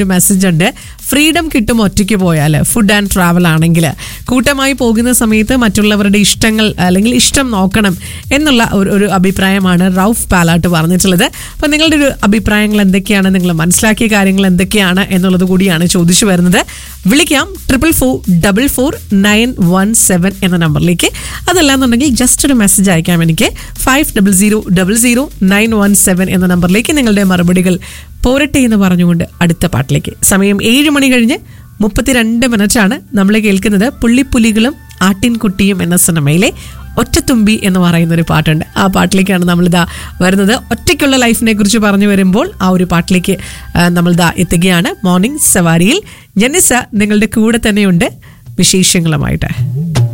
ഒരു മെസ്സേജ് ഉണ്ട് ഫ്രീഡം കിട്ടും ഒറ്റയ്ക്ക് പോയാൽ ഫുഡ് ആൻഡ് ട്രാവൽ ആണെങ്കിൽ കൂട്ടമായി പോകുന്ന സമയത്ത് മറ്റുള്ളവരുടെ ഇഷ്ടങ്ങൾ അല്ലെങ്കിൽ ഇഷ്ടം നോക്കണം എന്നുള്ള ഒരു ഒരു അഭിപ്രായമാണ് റൌഫ് പാലാട്ട് പറഞ്ഞിട്ടുള്ളത് അപ്പോൾ നിങ്ങളുടെ ഒരു അഭിപ്രായങ്ങൾ എന്തൊക്കെയാണ് നിങ്ങൾ മനസ്സിലാക്കിയ കാര്യങ്ങൾ എന്തൊക്കെയാണ് എന്നുള്ളത് കൂടിയാണ് ചോദിച്ചു വരുന്നത് വിളിക്കാം triple four double four nine one seven എന്ന നമ്പറിലേക്ക് അതല്ലാന്നുണ്ടെങ്കിൽ ജസ്റ്റ് ഒരു മെസ്സേജ് അയക്കാം എനിക്ക് five double zero double zero nine one seven എന്ന നമ്പറിലേക്ക് നിങ്ങളുടെ മറുപടികൾ പോരട്ടെ എന്ന് പറഞ്ഞുകൊണ്ട് അടുത്ത പാട്ടിലേക്ക് സമയം ഏഴ് മണി കഴിഞ്ഞ് മുപ്പത്തിരണ്ട് മിനിറ്റാണ് നമ്മൾ കേൾക്കുന്നത് പുള്ളിപ്പുലികളും ആട്ടിൻകുട്ടിയും എന്ന സിനിമയിലെ ഒറ്റത്തുമ്പി എന്ന് പറയുന്ന ഒരു പാട്ടുണ്ട് ആ പാട്ടിലേക്കാണ് നമ്മളിതാ വരുന്നത് ഒറ്റയ്ക്കുള്ള ലൈഫിനെ കുറിച്ച് പറഞ്ഞു വരുമ്പോൾ ആ ഒരു പാട്ടിലേക്ക് ആ, നമ്മളിതാ എത്തുകയാണ് മോർണിംഗ് സവാരിയിൽ ജനിസ നിങ്ങളുടെ കൂടെ തന്നെയുണ്ട് വിശേഷങ്ങളുമായിട്ട്